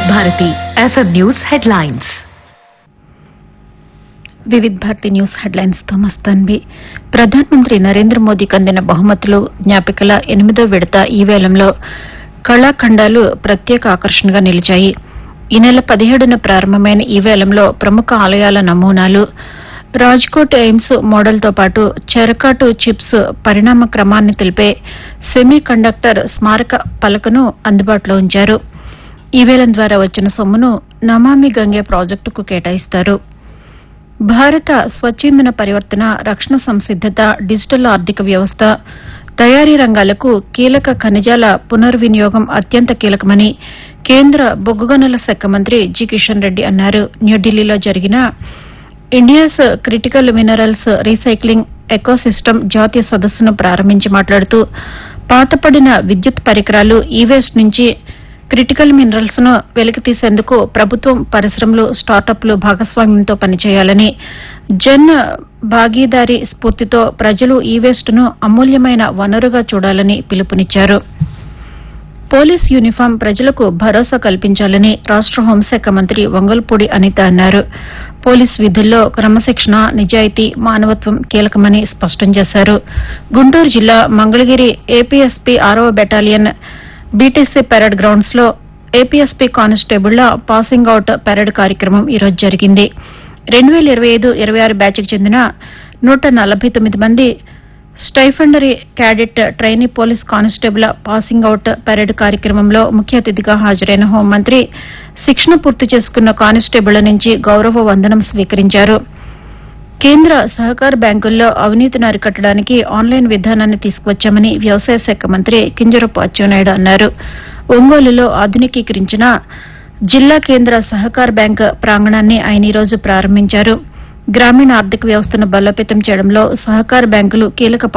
Bharati FM news headlines Vividh Bharati news headlines తో మస్తాన్వి ప్రధానమంత్రి నరేంద్ర మోదీకి అందిన బహుమతులు జ్ఞాపికల ఎనిమిదో విడత ఈ వేలంలో కళాఖండాలు ప్రత్యేక ఆకర్షణగా నిలిచాయి ఈ నెల పదిహేడున ప్రారంభమైన ఈ వేలంలో ప్రముఖ ఆలయాల నమూనాలు రాజ్కోట్ ఎయిమ్స్ మోడల్తో పాటు చెరకాటు చిప్స్ పరిణామ క్రమాన్ని తెలిపే సెమీ కండక్టర్ స్మారక పలకను అందుబాటులో ఉంచారు ఈ వేలం ద్వారా వచ్చిన సొమ్మును నమామి గంగే ప్రాజెక్టుకు కేటాయిస్తారు భారత స్వచ్ఛందన పరివర్తన రక్షణ సంసిద్దత డిజిటల్ ఆర్థిక వ్యవస్థ తయారీ రంగాలకు కీలక ఖనిజాల పునర్వినియోగం అత్యంత కీలకమని కేంద్ర బొగ్గు గనుల శాఖ మంత్రి జి కిషన్ రెడ్డి అన్నారు న్యూఢిల్లీలో జరిగిన India's critical minerals recycling ecosystem జాతీయ సదస్సును ప్రారంభించి మాట్లాడుతూ పాతపడిన విద్యుత్ పరికరాలు ఈ వేస్ట్ నుంచి క్రిటికల్ మినరల్స్ ను వెలికితీసేందుకు ప్రభుత్వం పరిశ్రమలు స్టార్టప్లు భాగస్వామ్యంతో పనిచేయాలని జన్ భాగీదారీ స్ఫూర్తితో ప్రజలు ఈ వేస్ట్ ను అమూల్యమైన వనరుగా చూడాలని పిలుపునిచ్చారు పోలీస్ యూనిఫాం ప్రజలకు భరోసా కల్పించాలని రాష్ట హోంశాఖ మంత్రి వంగల్పూడి అనిత అన్నారు పోలీస్ విధుల్లో క్రమశిక్షణ నిజాయితీ మానవత్వం కీలకమని స్పష్టం చేశారు గుంటూరు జిల్లా మంగళగిరి ఏపీఎస్పీ ఆరవ బెటాలియన్ బీటీసీ పెరడ్ గ్రౌండ్స్ లో ఏపీఎస్పీ కానిస్టేబుళ్ల పాసింగ్ అవుట్ పెరడ్ కార్యక్రమం ఈరోజు జరిగింది రెండు వేల ఇరవై ఐదు ఇరవై ఆరు బ్యాచ్కి చెందిన నూట నలభై తొమ్మిది మంది stipendiary cadet trainee police constable passing out parade కార్యక్రమంలో ముఖ్య అతిథిగా హాజరైన హోంమంత్రి శిక్షణ పూర్తి చేసుకున్న కానిస్టేబుళ్ల నుంచి గౌరవ వందనం స్వీకరించారు కేంద్ర సహకార బ్యాంకుల్లో అవినీతిని అరికట్టడానికి ఆన్లైన్ విధానాన్ని తీసుకువచ్చామని వ్యవసాయ శాఖ మంత్రి కింజరపు అచ్చెన్నాయుడు అన్నారు ఒంగోలులో ఆధునికీకరించిన జిల్లా కేంద్ర సహకార బ్యాంక్ ప్రాంగణాన్ని ఆయన ఈ రోజు ప్రారంభించారు గ్రామీణ ఆర్థిక వ్యవస్థను బలోపేతం చేయడంలో సహకార బ్యాంకులు కీలక